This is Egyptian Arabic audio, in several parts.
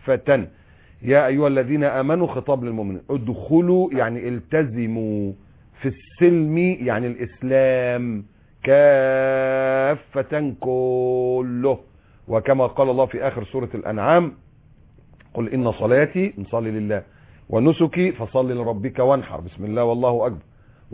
كافة يا أيها الذين آمنوا خطاب للمؤمنين ادخلوا يعني التزموا في السلم يعني الإسلام كافة كله وكما قال الله في آخر سورة الأنعام قل إن صلاتي نصلي لله ونسكي فصل لربك وانحر بسم الله والله أكبر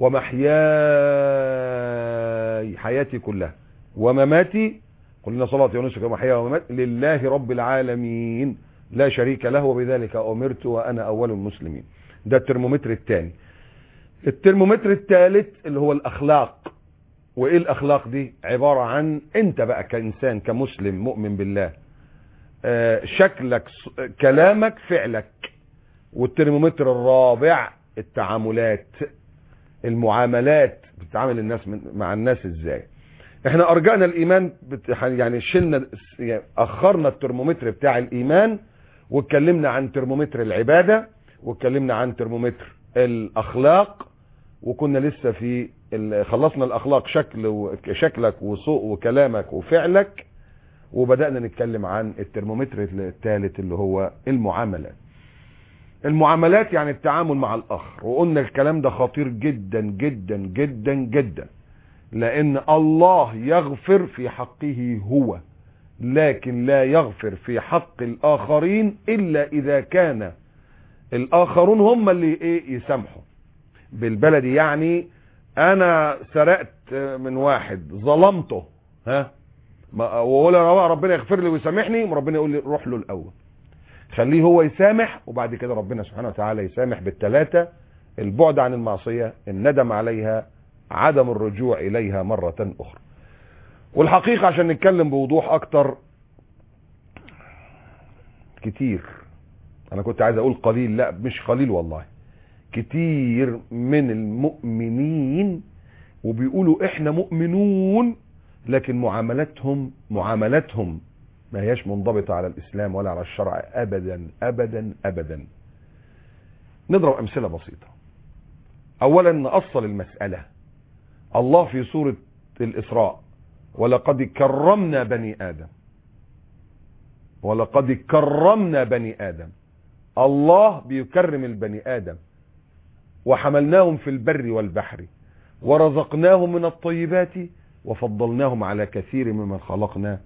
ومحياي حياتي كلها ومماتي قل إن صلاتي ونسكي ومحياي ومماتي لله رب العالمين لا شريك له وبذلك أمرت وأنا أول المسلمين ده الترمومتر الثاني الترمومتر الثالث اللي هو الأخلاق وإيه الأخلاق دي عبارة عن أنت بقى كإنسان كمسلم مؤمن بالله آه، شكلك ص- كلامك فعلك والترمومتر الرابع التعاملات المعاملات بتتعامل الناس من مع الناس ازاي احنا ارجعنا الايمان بت... يعني شلنا يعني اخرنا الترمومتر بتاع الايمان واتكلمنا عن ترمومتر العبادة واتكلمنا عن ترمومتر الاخلاق وكنا لسه في ال... خلصنا الاخلاق شكل و... شكلك وسوق وكلامك وفعلك وبدأنا نتكلم عن الترمومتر الثالث اللي هو المعاملات المعاملات يعني التعامل مع الاخر وقلنا الكلام ده خطير جدا جدا جدا جدا لان الله يغفر في حقه هو لكن لا يغفر في حق الاخرين الا اذا كان الاخرون هم اللي ايه يسامحوا بالبلدي يعني انا سرقت من واحد ظلمته ها ما- واقول يا رب- ربنا يغفر لي ويسامحني ربنا يقول لي روح له الاول خليه هو يسامح وبعد كده ربنا سبحانه وتعالى يسامح بالثلاثة البعد عن المعصية الندم عليها عدم الرجوع إليها مرة أخرى والحقيقة عشان نتكلم بوضوح أكتر كتير أنا كنت عايز أقول قليل لا مش قليل والله كتير من المؤمنين وبيقولوا إحنا مؤمنون لكن معاملاتهم معاملاتهم ما هياش منضبطة على الإسلام ولا على الشرع أبدا أبدا أبدا نضرب أمثلة بسيطة أولا نأصل المسألة الله في سورة الإسراء ولقد كرمنا بني آدم ولقد كرمنا بني آدم الله بيكرم البني آدم وحملناهم في البر والبحر ورزقناهم من الطيبات وفضلناهم على كثير ممن خلقنا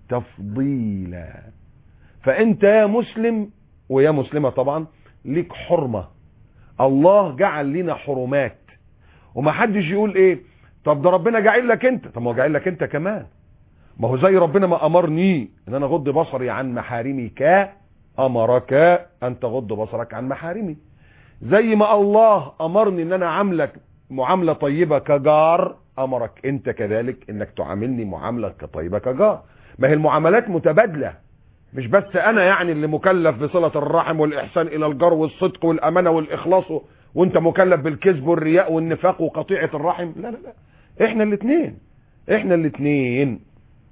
تفضيلا فانت يا مسلم ويا مسلمة طبعا ليك حرمة الله جعل لنا حرمات وما حدش يقول ايه طب ده ربنا جعل لك انت طب ما هو جعل لك انت كمان ما هو زي ربنا ما امرني ان انا اغض بصري عن محارمك امرك ان تغض بصرك عن محارمي زي ما الله امرني ان انا عاملك معاملة طيبة كجار امرك انت كذلك انك تعاملني معاملة طيبة كجار ما هي المعاملات متبادلة مش بس انا يعني اللي مكلف بصلة الرحم والاحسان الى الجار والصدق والامانة والاخلاص و- وانت مكلف بالكذب والرياء والنفاق وقطيعة الرحم لا لا لا احنا الاثنين احنا الاثنين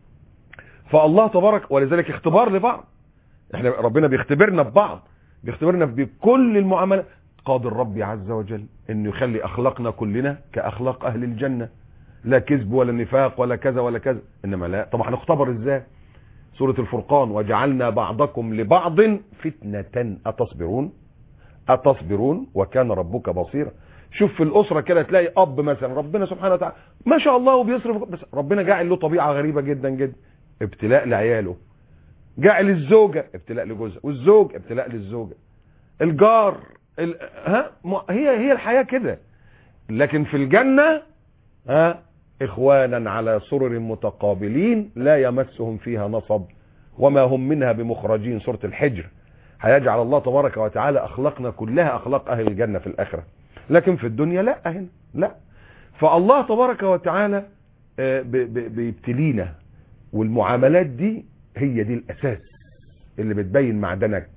فالله تبارك ولذلك اختبار لبعض احنا ربنا بيختبرنا ببعض بيختبرنا بكل المعاملات قادر ربي عز وجل انه يخلي اخلاقنا كلنا كاخلاق اهل الجنة لا كذب ولا نفاق ولا كذا ولا كذا انما لا طب هنختبر ازاي سورة الفرقان وجعلنا بعضكم لبعض فتنة اتصبرون اتصبرون وكان ربك بصيرا شوف في الاسرة كده تلاقي اب مثلا ربنا سبحانه وتعالى ما شاء الله وبيصرف بس ربنا جاعل له طبيعة غريبة جدا جدا ابتلاء لعياله جعل الزوجة ابتلاء لجوزها والزوج ابتلاء للزوجة الجار ال... ها م- هي هي الحياة كده لكن في الجنة ها اخوانا على سرر متقابلين لا يمسهم فيها نصب وما هم منها بمخرجين سورة الحجر هيجعل الله تبارك وتعالى اخلاقنا كلها اخلاق اهل الجنة في الاخرة لكن في الدنيا لا هنا لا فالله تبارك وتعالى آه، ب- ب- بيبتلينا والمعاملات دي هي دي الاساس اللي بتبين معدنك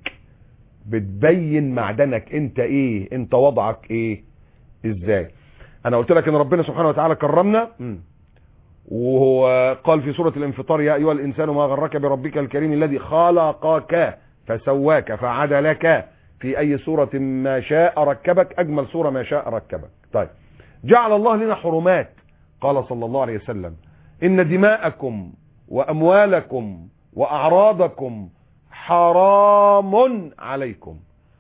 بتبين معدنك انت ايه انت وضعك ايه ازاي انا قلت لك ان ربنا سبحانه وتعالى كرمنا مم. وهو قال في سورة الانفطار يا ايها الانسان ما غرك بربك الكريم الذي خلقك فسواك فعدلك في اي سورة ما شاء ركبك اجمل سورة ما شاء ركبك طيب جعل الله لنا حرمات قال صلى الله عليه وسلم ان دماءكم واموالكم واعراضكم حرام عليكم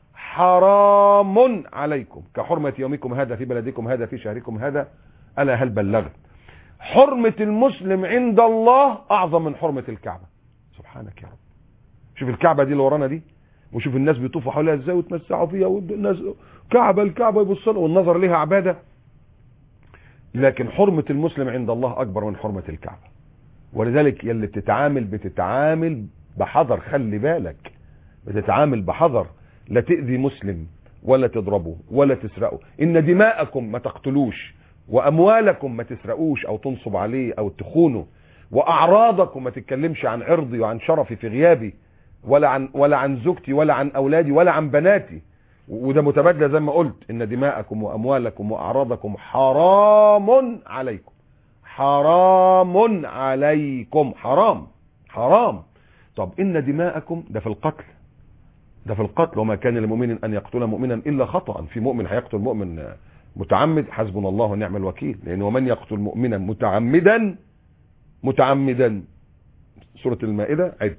حرام عليكم كحرمة يومكم هذا في بلدكم هذا في شهركم هذا ألا هل بلغت حرمة المسلم عند الله أعظم من حرمة الكعبة سبحانك يا رب شوف الكعبة دي اللي ورانا دي وشوف الناس بيطوفوا حواليها ازاي ويتمسحوا فيها والناس كعبة الكعبة يبصوا والنظر لها عبادة لكن حرمة المسلم عند الله أكبر من حرمة الكعبة ولذلك يلي بتتعامل بتتعامل بحذر خلي بالك بتتعامل بحذر لا تأذي مسلم ولا تضربه ولا تسرقه إن دماءكم ما تقتلوش وأموالكم ما تسرقوش أو تنصب عليه أو تخونه وأعراضكم ما تتكلمش عن عرضي وعن شرفي في غيابي ولا عن ولا عن زوجتي ولا عن أولادي ولا عن بناتي وده متبادله زي ما قلت ان دماءكم واموالكم واعراضكم حرام عليكم حرام عليكم حرام حرام طب ان دماءكم ده في القتل ده في القتل وما كان لمؤمن ان يقتل مؤمنا الا خطا في مؤمن هيقتل مؤمن متعمد حسبنا الله ونعم الوكيل لان ومن يقتل مؤمنا متعمدا متعمدا سوره المائده عد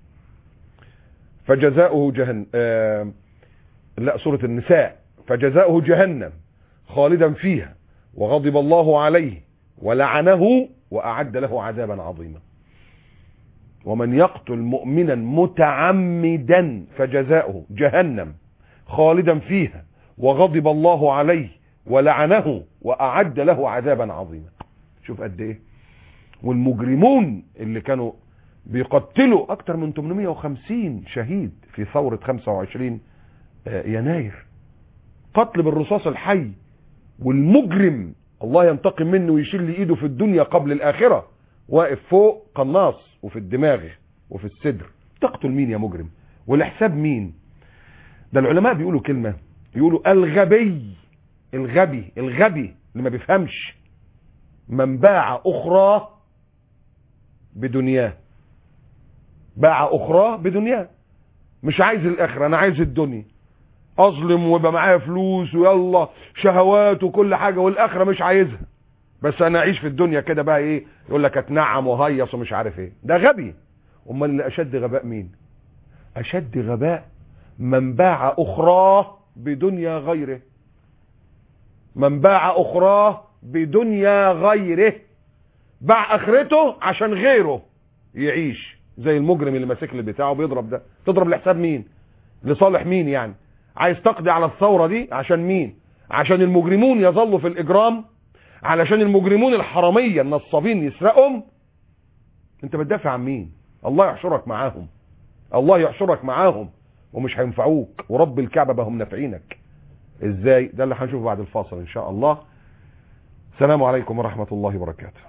فجزاؤه جهنم آه لا سورة النساء فجزاؤه جهنم خالدا فيها وغضب الله عليه ولعنه وأعد له عذابا عظيما ومن يقتل مؤمنا متعمدا فجزاؤه جهنم خالدا فيها وغضب الله عليه ولعنه وأعد له عذابا عظيما شوف قد ايه والمجرمون اللي كانوا بيقتلوا اكتر من 850 شهيد في ثورة 25 يناير قتل بالرصاص الحي والمجرم الله ينتقم منه ويشيل ايده في الدنيا قبل الاخرة واقف فوق قناص وفي الدماغ وفي الصدر تقتل مين يا مجرم والحساب مين ده العلماء بيقولوا كلمة يقولوا الغبي الغبي الغبي اللي ما بيفهمش من باع اخرى بدنياه باع اخرى بدنياه مش عايز الاخره انا عايز الدنيا اظلم ويبقى معايا فلوس ويلا شهوات وكل حاجه والاخره مش عايزها بس انا اعيش في الدنيا كده بقى ايه يقول لك اتنعم وهيص ومش عارف ايه ده غبي امال اللي اشد غباء مين اشد غباء من باع اخراه بدنيا غيره من باع اخراه بدنيا غيره باع اخرته عشان غيره يعيش زي المجرم اللي ماسك لي بتاعه بيضرب ده تضرب لحساب مين لصالح مين يعني عايز تقضي على الثورة دي عشان مين عشان المجرمون يظلوا في الاجرام علشان المجرمون الحرامية النصابين يسرقهم انت بتدافع عن مين الله يحشرك معاهم الله يحشرك معاهم ومش هينفعوك ورب الكعبة بهم نافعينك ازاي ده اللي هنشوفه بعد الفاصل ان شاء الله السلام عليكم ورحمة الله وبركاته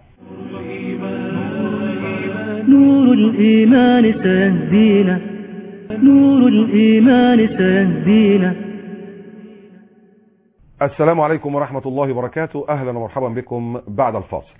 نور الإيمان سيهدينا نور الإيمان سيهدينا السلام عليكم ورحمة الله وبركاته أهلا ومرحبا بكم بعد الفاصل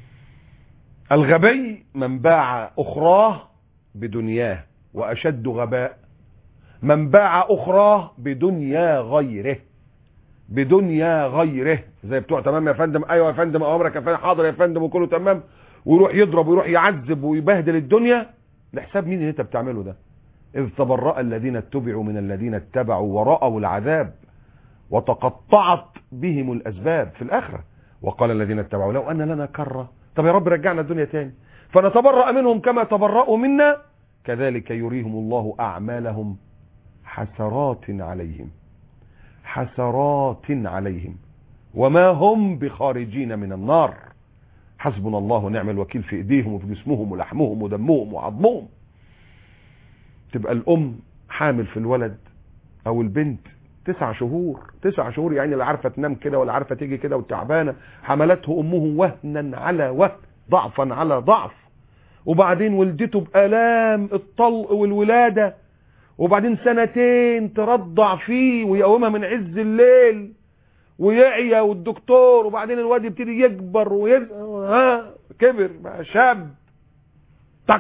الغبي من باع أخراه بدنياه وأشد غباء من باع أخراه بدنيا غيره بدنيا غيره زي بتوع تمام يا فندم أيوة يا فندم أمرك يا فندم حاضر يا فندم وكله تمام ويروح يضرب ويروح يعذب ويبهدل الدنيا لحساب مين اللي انت بتعمله ده إذ تبرأ الذين اتبعوا من الذين اتبعوا ورأوا العذاب وتقطعت بهم الأسباب في الآخرة وقال الذين اتبعوا لو أن لنا كرة طب يا رب رجعنا الدنيا تاني فنتبرأ منهم كما تبرأوا منا كذلك يريهم الله أعمالهم حسرات عليهم حسرات عليهم وما هم بخارجين من النار حسبنا الله ونعم الوكيل في ايديهم وفي جسمهم ولحمهم ودمهم وعظمهم تبقى الام حامل في الولد او البنت تسع شهور تسع شهور يعني لا عارفه تنام كده ولا عارفه تيجي كده وتعبانه حملته امه وهنا على وهن ضعفا على ضعف وبعدين ولدته بآلام الطلق والولادة وبعدين سنتين ترضع فيه ويقومها من عز الليل ويعيا والدكتور وبعدين الواد يبتدي يكبر ويز... ها كبر بقى شاب تك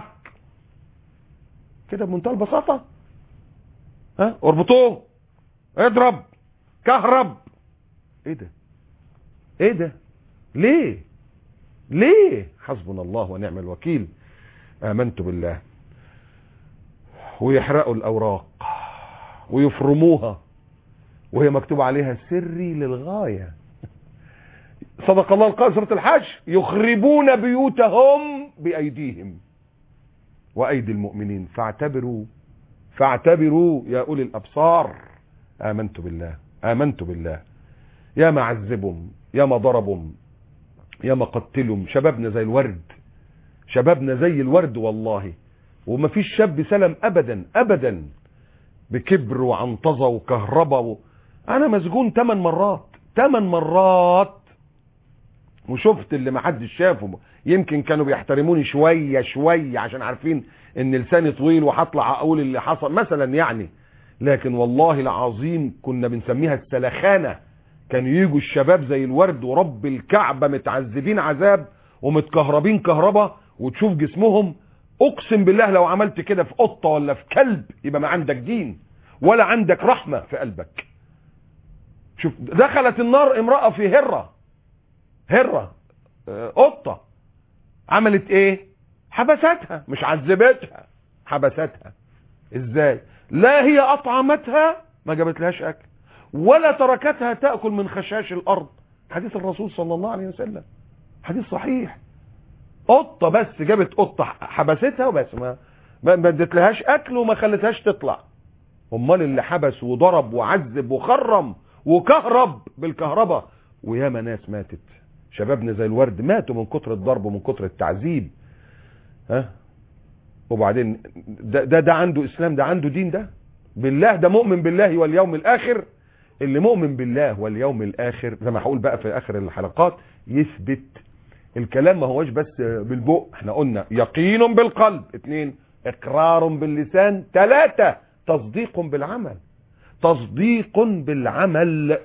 كده بمنتهى البساطة ها اربطوه اضرب كهرب ايه ده ايه ده ليه ليه حسبنا الله ونعم الوكيل امنت بالله ويحرقوا الأوراق ويفرموها وهي مكتوب عليها سري للغاية صدق الله القائل سورة الحج يخربون بيوتهم بأيديهم وأيدي المؤمنين فاعتبروا فاعتبروا يا أولي الأبصار آمنت بالله آمنت بالله يا ما عذبهم يا ما ضربهم يا ما قتلهم شبابنا زي الورد شبابنا زي الورد والله وما فيش شاب سلم أبدا أبدا بكبر وعنطزة وكهرباء و... أنا مسجون 8 مرات 8 مرات وشفت اللي ما حدش شافه يمكن كانوا بيحترموني شوية شوية عشان عارفين ان لساني طويل وهطلع اقول اللي حصل مثلا يعني لكن والله العظيم كنا بنسميها السلخانة كانوا يجوا الشباب زي الورد ورب الكعبة متعذبين عذاب ومتكهربين كهرباء وتشوف جسمهم اقسم بالله لو عملت كده في قطة ولا في كلب يبقى ما عندك دين ولا عندك رحمة في قلبك شوف دخلت النار امرأة في هرة هرة آه، قطة عملت ايه حبستها مش عذبتها حبستها ازاي لا هي اطعمتها ما جابت لهاش اكل ولا تركتها تأكل من خشاش الارض حديث الرسول صلى الله عليه وسلم حديث صحيح قطة بس جابت قطة حبستها وبس ما ما ما ادتلهاش اكل وما خلتهاش تطلع امال اللي حبس وضرب وعذب وخرم وكهرب بالكهرباء وياما ناس ماتت شبابنا زي الورد ماتوا من كتر الضرب ومن كتر التعذيب ها وبعدين ده, ده ده عنده اسلام ده عنده دين ده بالله ده مؤمن بالله واليوم الاخر اللي مؤمن بالله واليوم الاخر زي ما هقول بقى في اخر الحلقات يثبت الكلام ما هوش بس بالبق احنا قلنا يقين بالقلب اتنين اقرار باللسان ثلاثة تصديق بالعمل تصديق بالعمل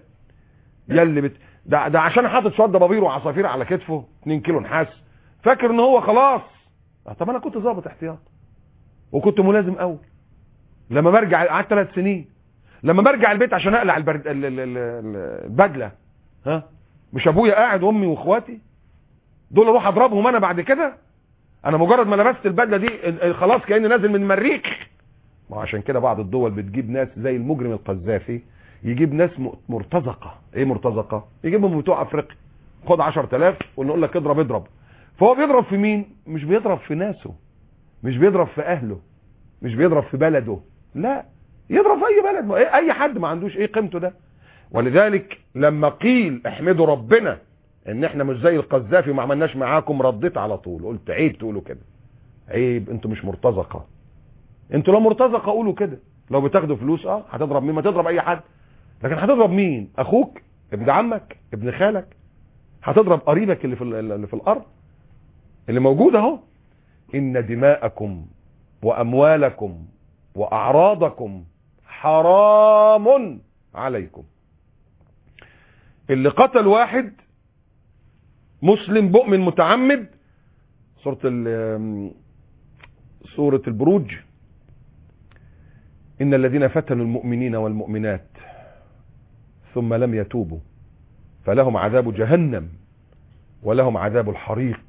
يلي بت... ده, ده عشان حاطط شويه ضبابير وعصافير على كتفه 2 كيلو نحاس فاكر ان هو خلاص آه، طب انا كنت ظابط احتياط وكنت ملازم اول لما برجع قعدت ثلاث سنين لما برجع البيت عشان اقلع البرد... ال- ال- ال- ال- البدله ها مش ابويا قاعد وامي واخواتي دول اروح اضربهم انا بعد كده انا مجرد ما لبست البدله دي ال- ال- خلاص كاني نازل من المريخ ما هو عشان كده بعض الدول بتجيب ناس زي المجرم القذافي يجيب ناس م- مرتزقه ايه مرتزقه يجيبهم بتوع افريقيا خد 10000 ونقول لك اضرب اضرب فهو بيضرب في مين مش بيضرب في ناسه مش بيضرب في اهله مش بيضرب في بلده لا يضرب في اي بلد ما إيه اي حد ما عندوش ايه قيمته ده ولذلك لما قيل احمدوا ربنا ان احنا مش زي القذافي وما عملناش معاكم رديت على طول قلت عيب تقولوا كده عيب انتوا مش مرتزقه انتوا لو مرتزقه قولوا كده لو بتاخدوا فلوس اه هتضرب مين ما تضرب اي حد لكن هتضرب مين اخوك ابن عمك ابن خالك هتضرب قريبك اللي في ال- اللي في الارض اللي موجود اهو ان دماءكم واموالكم واعراضكم حرام عليكم اللي قتل واحد مسلم مؤمن متعمد سورة ال- سورة البروج إن الذين فتنوا المؤمنين والمؤمنات ثم لم يتوبوا فلهم عذاب جهنم ولهم عذاب الحريق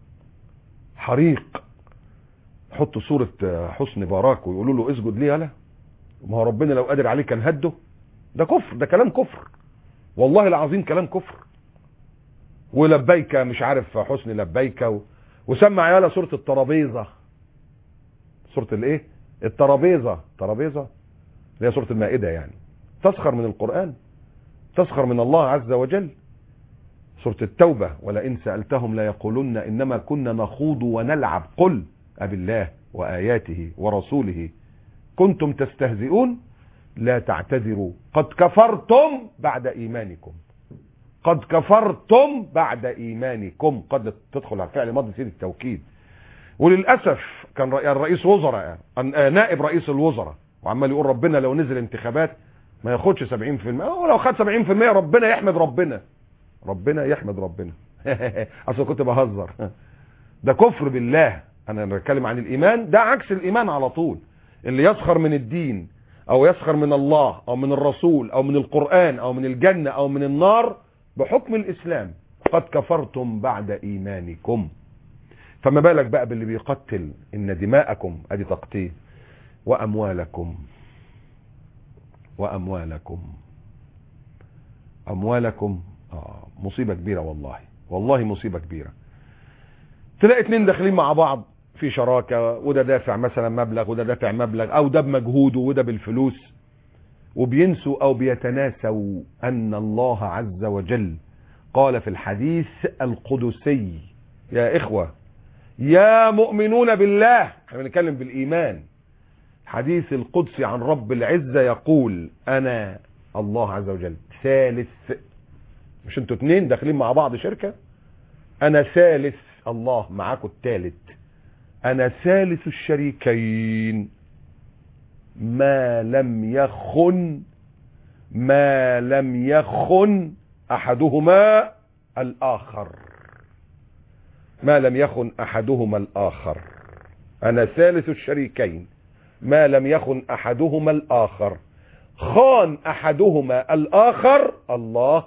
حريق حطوا صورة حسن باراك ويقولوا له اسجد ليه يالا ما هو ربنا لو قادر عليه كان هده ده كفر ده كلام كفر والله العظيم كلام كفر ولبيك مش عارف حسن لبيك و... وسمع يالا سورة الترابيزة سورة الايه الترابيزة ترابيزة اللي هي سورة المائدة يعني تسخر من القرآن تسخر من الله عز وجل سورة التوبة ولئن سألتهم ليقولن إنما كنا نخوض ونلعب قل أب الله وآياته ورسوله كنتم تستهزئون لا تعتذروا قد كفرتم بعد إيمانكم قد كفرتم بعد إيمانكم قد تدخل على فعل ماضي سيد التوكيد وللأسف كان رئي- الرئيس وزراء آه، نائب رئيس الوزراء وعمال يقول ربنا لو نزل انتخابات ما ياخدش 70% ولو خد 70% ربنا يحمد ربنا ربنا يحمد ربنا اصل كنت بهزر ده كفر بالله انا بتكلم عن الايمان ده عكس الايمان على طول اللي يسخر من الدين او يسخر من الله او من الرسول او من القرآن او من الجنة او من النار بحكم الاسلام قد كفرتم بعد ايمانكم فما بالك بقى باللي بيقتل ان دماءكم ادي تقتيل وأموالكم وأموالكم أموالكم آه مصيبة كبيرة والله والله مصيبة كبيرة تلاقي اتنين داخلين مع بعض في شراكة وده دافع مثلا مبلغ وده دافع مبلغ او ده بمجهوده وده بالفلوس وبينسوا او بيتناسوا ان الله عز وجل قال في الحديث القدسي يا اخوة يا مؤمنون بالله احنا بنتكلم بالايمان حديث القدسي عن رب العزة يقول انا الله عز وجل ثالث مش انتوا اتنين داخلين مع بعض شركة انا ثالث الله معاكم الثالث انا ثالث الشريكين ما لم يخن ما لم يخن احدهما الاخر ما لم يخن احدهما الاخر انا ثالث الشريكين ما لم يخن احدهما الاخر خان احدهما الاخر الله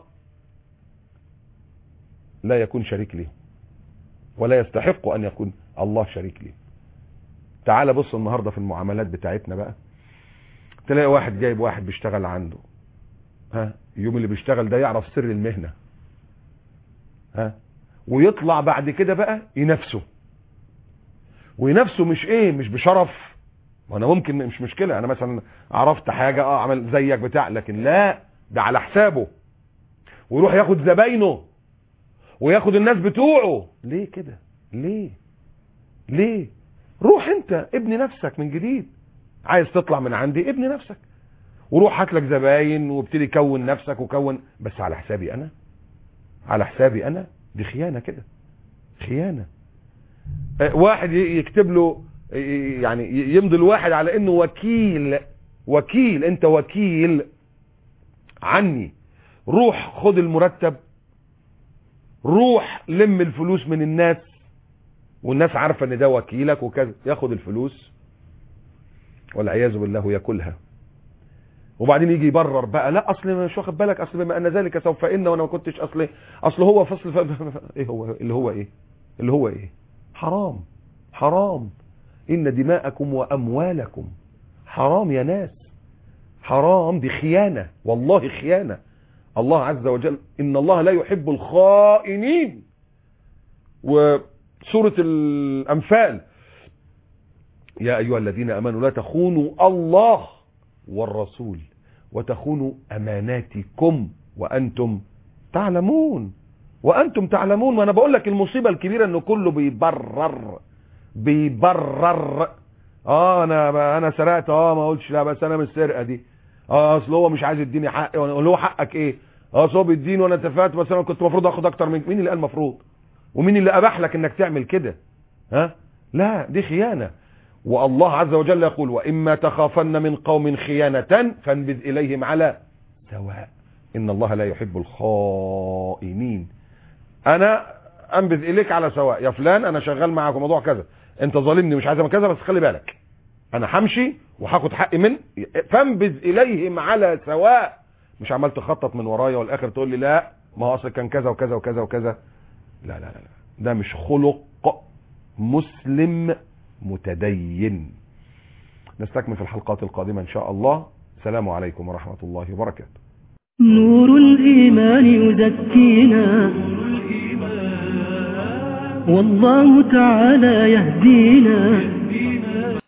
لا يكون شريك له ولا يستحق ان يكون الله شريك له تعال بص النهارده في المعاملات بتاعتنا بقى تلاقي واحد جايب واحد بيشتغل عنده ها يوم اللي بيشتغل ده يعرف سر المهنة ها ويطلع بعد كده بقى ينافسه وينافسه مش ايه مش بشرف وانا ممكن مش مشكلة انا مثلا عرفت حاجة اه عمل زيك بتاع لكن لا ده على حسابه ويروح ياخد زباينه وياخد الناس بتوعه ليه كده ليه ليه روح انت ابني نفسك من جديد عايز تطلع من عندي ابني نفسك وروح هات لك زباين وابتدي كون نفسك وكون بس على حسابي انا على حسابي انا دي خيانه كده خيانه اه واحد يكتب له يعني يمضي الواحد على انه وكيل وكيل انت وكيل عني روح خد المرتب روح لم الفلوس من الناس والناس عارفه ان ده وكيلك وكذا ياخد الفلوس والعياذ بالله ياكلها وبعدين يجي يبرر بقى لا اصل مش واخد بالك اصل بما ان ذلك سوف ان وانا ما كنتش اصل اصل هو فصل ف... ايه هو اللي هو ايه اللي هو ايه حرام حرام ان دماءكم واموالكم حرام يا ناس حرام دي خيانه والله خيانه الله عز وجل ان الله لا يحب الخائنين وسوره الانفال يا ايها الذين امنوا لا تخونوا الله والرسول وتخونوا اماناتكم وانتم تعلمون وانتم تعلمون وانا بقول لك المصيبه الكبيره انه كله بيبرر بيبرر اه انا انا سرقت اه ما قلتش لا بس انا من السرقه دي اه اصل هو مش عايز يديني حقي اللي هو حقك ايه اه اصل هو بيديني وانا اتفقت بس انا كنت المفروض اخد اكتر منك مين اللي قال المفروض ومين اللي اباح لك انك تعمل كده ها لا دي خيانه والله عز وجل يقول وإما تخافن من قوم خيانة فانبذ إليهم على سواء إن الله لا يحب الخائنين أنا أنبذ إليك على سواء يا فلان أنا شغال معاك في موضوع كذا أنت ظالمني مش عايز كذا بس خلي بالك أنا همشي وهاخد حقي من فانبذ إليهم على سواء مش عمال تخطط من ورايا والآخر تقول لي لا ما هو أصل كان كذا وكذا وكذا وكذا لا لا لا, لا. ده مش خلق مسلم متدين نستكمل في الحلقات القادمة إن شاء الله السلام عليكم ورحمة الله وبركاته نور الإيمان يزكينا والله تعالى يهدينا